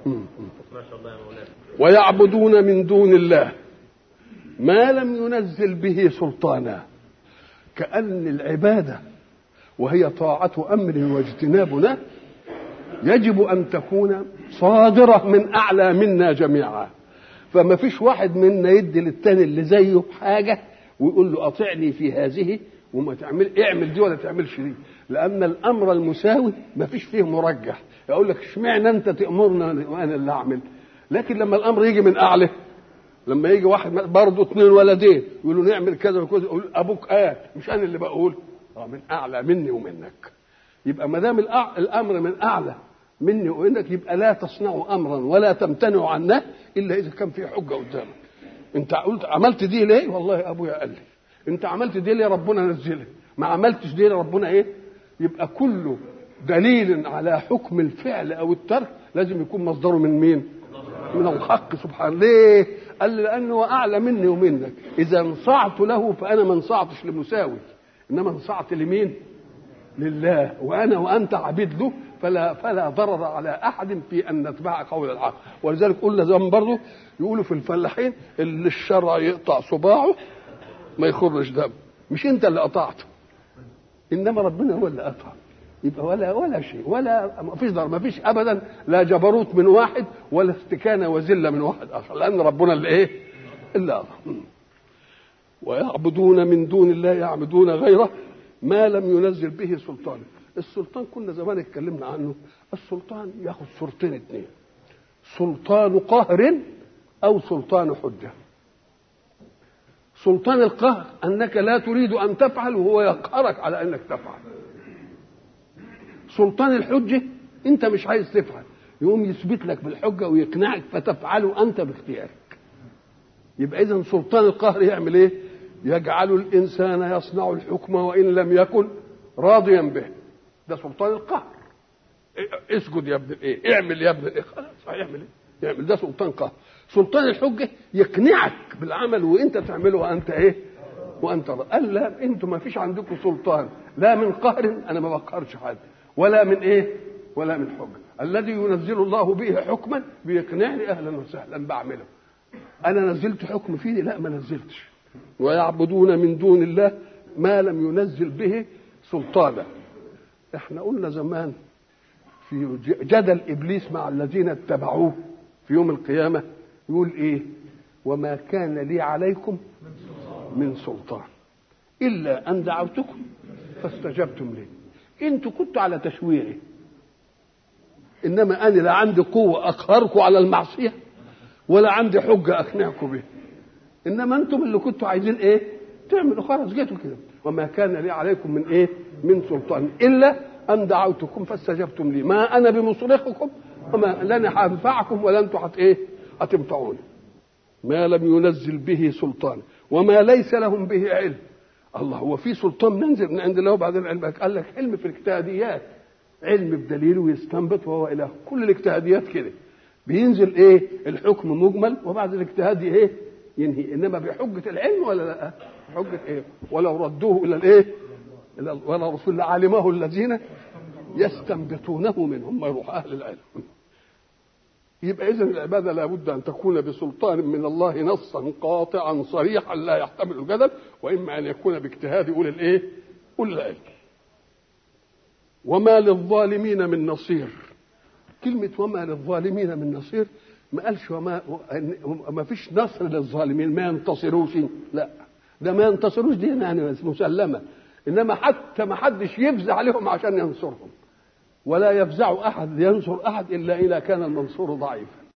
ما شاء الله يا مولانا ويعبدون من دون الله ما لم ينزل به سلطانا كأن العبادة وهي طاعة أمر واجتناب نهي يجب أن تكون صادرة من أعلى منا جميعا فما فيش واحد منا يدي للتاني اللي زيه حاجة ويقول له أطعني في هذه وما تعمل اعمل دي ولا تعملش دي لأن الأمر المساوي ما فيش فيه مرجح يقول لك اشمعنى أنت تأمرنا وأنا اللي أعمل لكن لما الأمر يجي من أعلى لما يجي واحد برضه اثنين ولدين يقولوا نعمل كذا وكذا يقول ابوك قال مش انا اللي بقول اه من اعلى مني ومنك يبقى ما دام الأع- الامر من اعلى مني ومنك يبقى لا تصنعوا امرا ولا تمتنعوا عنه الا اذا كان في حجه قدامك انت قلت عملت دي ليه والله ابويا قال لي انت عملت دي ليه ربنا نزلها ما عملتش دي ليه ربنا ايه يبقى كله دليل على حكم الفعل او الترك لازم يكون مصدره من مين من الحق سبحانه ليه قال لي لانه اعلى مني ومنك اذا انصعت له فانا ما انصعتش لمساوي انما انصعت لمين لله وانا وانت عبيد له فلا فلا ضرر على احد في ان نتبع قول العقل ولذلك قلنا زمان برضه يقولوا في الفلاحين اللي الشرع يقطع صباعه ما يخرج دم مش انت اللي قطعته انما ربنا هو اللي قطع يبقى ولا ولا شيء ولا ما فيش ضرر ما فيش ابدا لا جبروت من واحد ولا استكانه وذله من واحد اخر لان ربنا اللي ايه اللي قطع ويعبدون من دون الله يعبدون غيره ما لم ينزل به سلطان السلطان كنا زمان اتكلمنا عنه السلطان ياخذ صورتين اتنين سلطان قهر او سلطان حجه سلطان القهر انك لا تريد ان تفعل وهو يقهرك على انك تفعل سلطان الحجه انت مش عايز تفعل يقوم يثبت لك بالحجه ويقنعك فتفعله انت باختيارك يبقى اذا سلطان القهر يعمل ايه يجعل الانسان يصنع الحكم وان لم يكن راضيا به ده سلطان القهر إيه- اسجد يا ابن الايه اعمل يا ابن الايه خلاص هيعمل ايه يعمل ده سلطان قهر سلطان الحجه يقنعك بالعمل وانت تعمله وانت ايه وانت راضي. قال لا انتم ما فيش عندكم سلطان لا من قهر انا ما بقهرش حد ولا من ايه ولا من حجه الذي ينزل الله به حكما بيقنعني اهلا وسهلا بعمله انا نزلت حكم فيه لا ما نزلتش ويعبدون من دون الله ما لم ينزل به سلطانا احنا قلنا زمان في جدل ابليس مع الذين اتبعوه في يوم القيامه يقول ايه وما كان لي عليكم من سلطان الا ان دعوتكم فاستجبتم لي انتوا كنتوا على تشويعي انما انا لا عندي قوه اقهركم على المعصيه ولا عندي حجه اقنعكم بها انما انتم اللي كنتوا عايزين ايه تعملوا خلاص جيتوا كده وما كان لي عليكم من ايه من سلطان الا ان دعوتكم فاستجبتم لي ما انا بمصرخكم وما لن هنفعكم ولا انتم هت ايه هتنفعوني ما لم ينزل به سلطان وما ليس لهم به علم الله هو في سلطان منزل من عند الله وبعدين علم قال لك علم في الاجتهاديات علم بدليل ويستنبط وهو اله كل الاجتهاديات كده بينزل ايه الحكم مجمل وبعد الاجتهاد ايه ينهي انما بحجه العلم ولا لا حجه ايه ولو ردوه الى الايه الى ولا رسول علمه الذين يستنبطونه منهم ما يروح اهل العلم يبقى اذا العباده لابد ان تكون بسلطان من الله نصا قاطعا صريحا لا يحتمل الجدل واما ان يكون باجتهاد اولي الايه؟ اولي العلم. وما للظالمين من نصير. كلمه وما للظالمين من نصير ما قالش وما ما فيش نصر للظالمين ما ينتصروش لا ده ما ينتصروش دي يعني مسلمه انما حتى ما حدش يفزع عليهم عشان ينصرهم ولا يفزع احد ينصر احد الا اذا كان المنصور ضعيفا